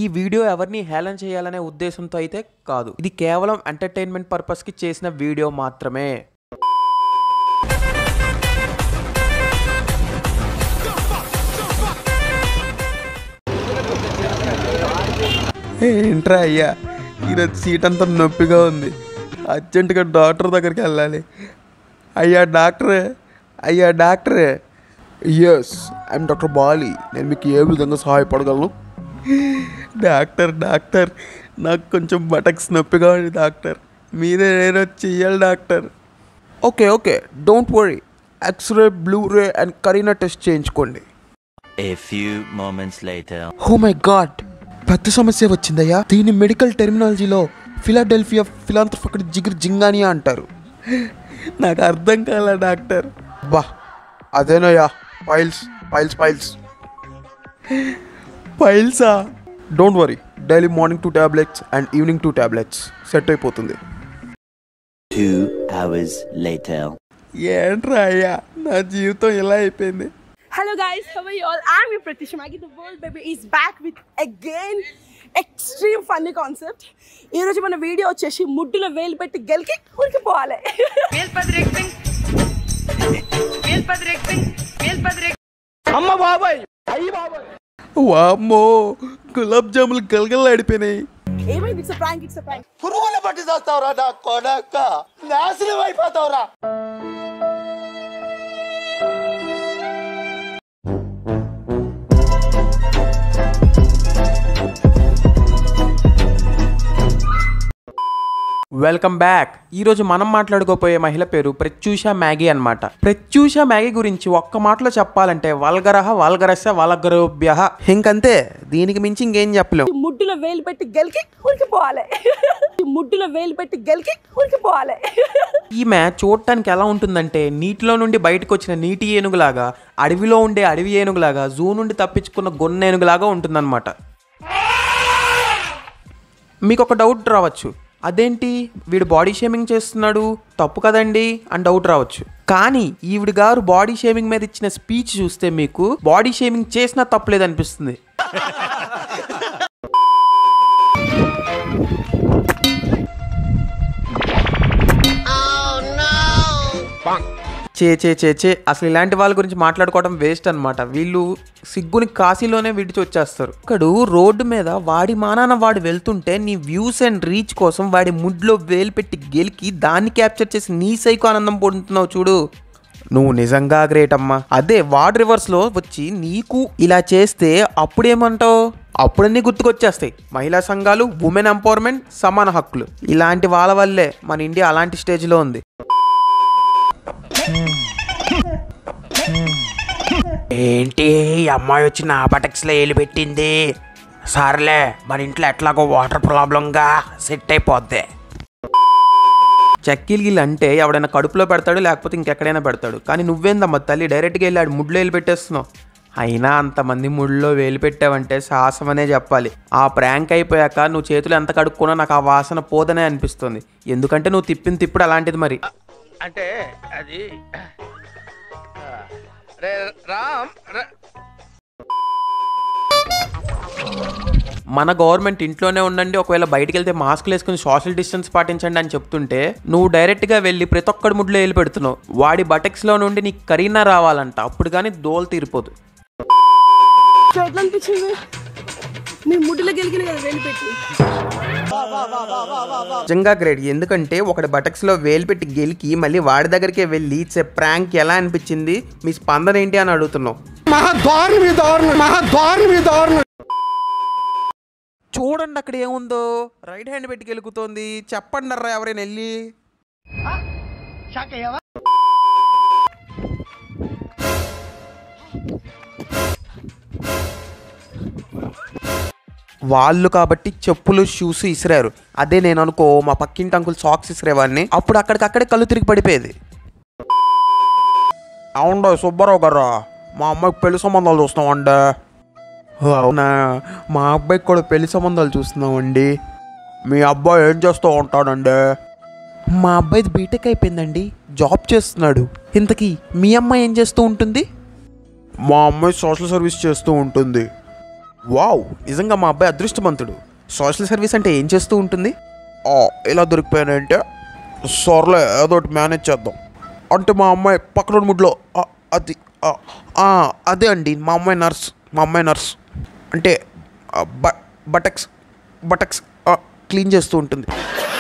Video ఎవరిని హేళన చేయాలనే ఉద్దేశంతో అయితే కాదు ఇది కేవలం ఎంటర్టైన్మెంట్ పర్పస్కి చేసిన వీడియో మాత్రమే ఏంట్రా అయ్యా ఈరోజు సీట్ అంతా నొప్పిగా ఉంది అర్జెంటుగా డాక్టర్ దగ్గరికి వెళ్ళాలి అయ్యా డాక్టరే అయ్యా డాక్టరే ఎస్ ఐఎమ్ డాక్టర్ బాలి నేను మీకు ఏ విధంగా సహాయపడగలను డాక్టర్ డాక్టర్ నాకు కొంచెం బటక్స్ నొప్పిగా ఉంది డాక్టర్ మీరే నేను చెయ్యాలి doctor okay okay don't worry x ray blu ray and Kareena test చేయించుకోండి A few moments later. Oh my god పెద్ద సమస్య వచ్చిందయ్యా దీని మెడికల్ టెర్మినాలజీలో ఫిలాడెల్ఫియా ఫిలాంథ్రఫిక్ జిగిర్ జింగానియా అంటారు నాకు అర్థం కాల డాక్టర్ బా అదేనయ్యా పైల్స్ పైల్స్ పైల్స్ పైల్సా don't worry daily morning two tablets and evening two tablets set అయిపోతుంది Two hours later. ఏంట్రా అయ్యా నా జీవితం ఇలా అయిపోయింది Hello guys, how are you all? I'm your Pratisha Maggie. The world baby is back with again extreme funny concept. ఈ రోజు మన వీడియో వచ్చేసి ముడ్డులో వేలు పెట్టి గెలికి ఉరికిపోవాలి వామ్మో గులాబ్ జాములు గలగలలాడిపోయినాయి ఏమైంది ఇట్స్ ప్రాంక్ ఇట్స్ ప్రాంక్ పురుగులు పట్టి చేస్తావురా నా కొడక నాశనం అయిపోతావురా వెల్కమ్ బ్యాక్ ఈ రోజు మనం మాట్లాడుకోపోయే మహిళ పేరు ప్రత్యూష మ్యాగీ అన్నమాట ప్రత్యూష మ్యాగీ గురించి ఒక్క మాటలో చెప్పాలంటే వల్గరహ వల్గరస్య వల్గరోభ్య ఇంకంతే దీనికి మించి ఇంకేం చెప్పలేం ముడ్డులో వేలు పెట్టి గెలికి ఉరికిపోవాలి ముడ్డులో వేలు పెట్టి గెలికి ఉరికిపోవాలి ఈమె చూడటానికి ఎలా ఉంటుందంటే నీటిలో నుండి బయటకు వచ్చిన నీటి ఏనుగులాగా అడవిలో ఉండే అడవి ఏనుగులాగా జూ నుండి తప్పించుకున్న గొన్న ఏనుగులాగా ఉంటుందన్నమాట మీకు ఒక డౌట్ రావచ్చు అదేంటి వీడు బాడీ షేమింగ్ చేస్తున్నాడు తప్పు కదండి అని డౌట్ రావచ్చు కానీ ఈవిడ గారు బాడీ షేమింగ్ మీద ఇచ్చిన స్పీచ్ చూస్తే మీకు బాడీ షేమింగ్ చేసినా తప్పలేదు అనిపిస్తుంది చే చే చే చే అసలు ఇలాంటి వాళ్ళ గురించి మాట్లాడుకోవడం వేస్ట్ అన్నమాట వీళ్ళు సిగ్గుని కాశీలోనే విడిచి వచ్చేస్తారు ఇక్కడ రోడ్డు మీద వాడి మానాన వాడు వెళ్తుంటే నీ వ్యూస్ అండ్ రీచ్ కోసం వాడి ముడ్లో వేలు పెట్టి గెలికి దాన్ని క్యాప్చర్ చేసి నీ సైకో ఆనందం పొందుతున్నావు చూడు నువ్వు నిజంగా గ్రేట్ అమ్మా అదే వార్డ్ రివర్స్ లో వచ్చి నీకు ఇలా చేస్తే అప్పుడేమంటావు అప్పుడన్నీ గుర్తుకొచ్చేస్తాయి మహిళా సంఘాలు ఉమెన్ ఎంపవర్మెంట్ సమాన హక్కులు ఇలాంటి వాళ్ళ వల్లే మన ఇండియా అలాంటి స్టేజ్లో ఉంది ఏంటి ఈ అమ్మాయి వచ్చి నా బటక్స్లో ఏలు పెట్టింది సర్లే మన ఇంట్లో ఎట్లాగో వాటర్ ప్రాబ్లంగా సెట్ అయిపోద్ది చెక్కీలు గిల్ అంటే ఎవడైనా కడుపులో పెడతాడు లేకపోతే ఇంకెక్కడైనా పెడతాడు కానీ నువ్వేందమ్మా తల్లి డైరెక్ట్గా వెళ్ళి ఆడు ముడ్లో వేలు పెట్టేస్తున్నావు అయినా అంతమంది ముడిలో వేలు పెట్టావంటే సాహసం అనే చెప్పాలి ఆ ప్రాంక్ అయిపోయాక నువ్వు చేతులు ఎంత కడుక్కున్నా నాకు ఆ వాసన పోదనే అనిపిస్తుంది ఎందుకంటే నువ్వు తిప్పిన తిప్పుడు అలాంటిది మరి అంటే అది రే రామ్ ర- మన గవర్నమెంట్ ఇంట్లోనే ఉండండి ఒకవేళ బయటికి వెళ్తే మాస్క్లు వేసుకుని సోషల్ డిస్టెన్స్ పాటించండి అని చెప్తుంటే నువ్వు డైరెక్ట్గా వెళ్ళి ప్రతి ఒక్కడి ముడ్లో వేలు పెడుతున్నావు వాడి బటెక్స్లో నుండి నీకు కరీనా రావాలంట అప్పుడు కానీ దోలు తీరిపోదు సో ఎట్లా అనిపించింది మీ ముడ్డులో గెలికిన కదా వేలు పెట్టి నిజంగా గ్రేట్ ఎందుకంటే ఒకటి బటక్స్లో వేలు పెట్టి గెలికి మళ్ళీ వాడి దగ్గరికే వెళ్ళి ఇట్స్ ప్రాంక్ ఎలా అనిపించింది మీ స్పందన ఏంటి అని అడుగుతున్నావు చూడండి అక్కడ ఏముందో రైట్ హ్యాండ్ పెట్టి గెలుకుతోంది చెప్పండి అర్రా ఎవరైనా వెళ్ళి వాళ్ళు కాబట్టి చెప్పులు షూస్ ఇసిరారు అదే నేను అనుకో మా పక్కింటి అంకుల్ సాక్స్ ఇసిరేవాడిని అప్పుడు అక్కడికక్కడే కళ్ళు తిరిగి పడిపోయేది అవును సుబ్బారావు గారు మా అమ్మాయికి పెళ్లి సంబంధాలు చూస్తున్నామండి అవునా మా అబ్బాయికి కూడా పెళ్లి సంబంధాలు చూస్తున్నామండి మీ అబ్బాయి ఏం చేస్తూ ఉంటాడండి మా అబ్బాయిది బీటెక్ అయిపోయిందండి జాబ్ చేస్తున్నాడు ఇంతకీ మీ అమ్మాయి ఏం చేస్తూ ఉంటుంది మా అమ్మాయి సోషల్ సర్వీస్ చేస్తూ ఉంటుంది వావ్ నిజంగా మా అబ్బాయి అదృష్టవంతుడు సోషల్ సర్వీస్ అంటే ఏం చేస్తూ ఉంటుంది ఆ, ఇలా దొరికిపోయానంటే సర్లే ఏదో ఒకటి మేనేజ్ చేద్దాం అంటే మా అమ్మాయి పక్కన ముడ్లో ఆ, అది ఆ, ఆ, అదే అండి మా అమ్మాయి నర్స్ మా అమ్మాయి నర్స్ అంటే ఆ, బ బటక్స్ బటక్స్ ఆ, క్లీన్ చేస్తూ ఉంటుంది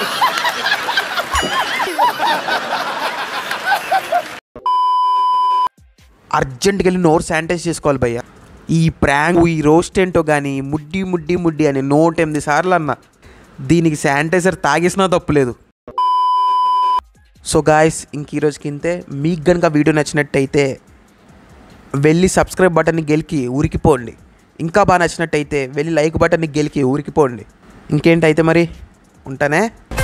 అర్జెంట్గా వెళ్ళి నోరు శానిటైజ్ చేసుకోవాలి భయ్య ఈ ప్రాంక్ ఈ రోస్ట్ ఏంటో కానీ ముడ్డి ముడ్డి ముడ్డి అని నూట ఎనిమిది సార్లు అన్న దీనికి శానిటైజర్ తాగేసినా తప్పులేదు సో గాయస్ ఇంక ఈ రోజుకి ఇంతే మీకు కనుక వీడియో నచ్చినట్టయితే వెళ్ళి సబ్స్క్రైబ్ బటన్ని గెలికి ఉరికిపోండి ఇంకా బాగా నచ్చినట్టయితే వెళ్ళి లైక్ బటన్ని గెలికి ఉరికిపోండి ఇంకేంటైతే మరి ఉంటానే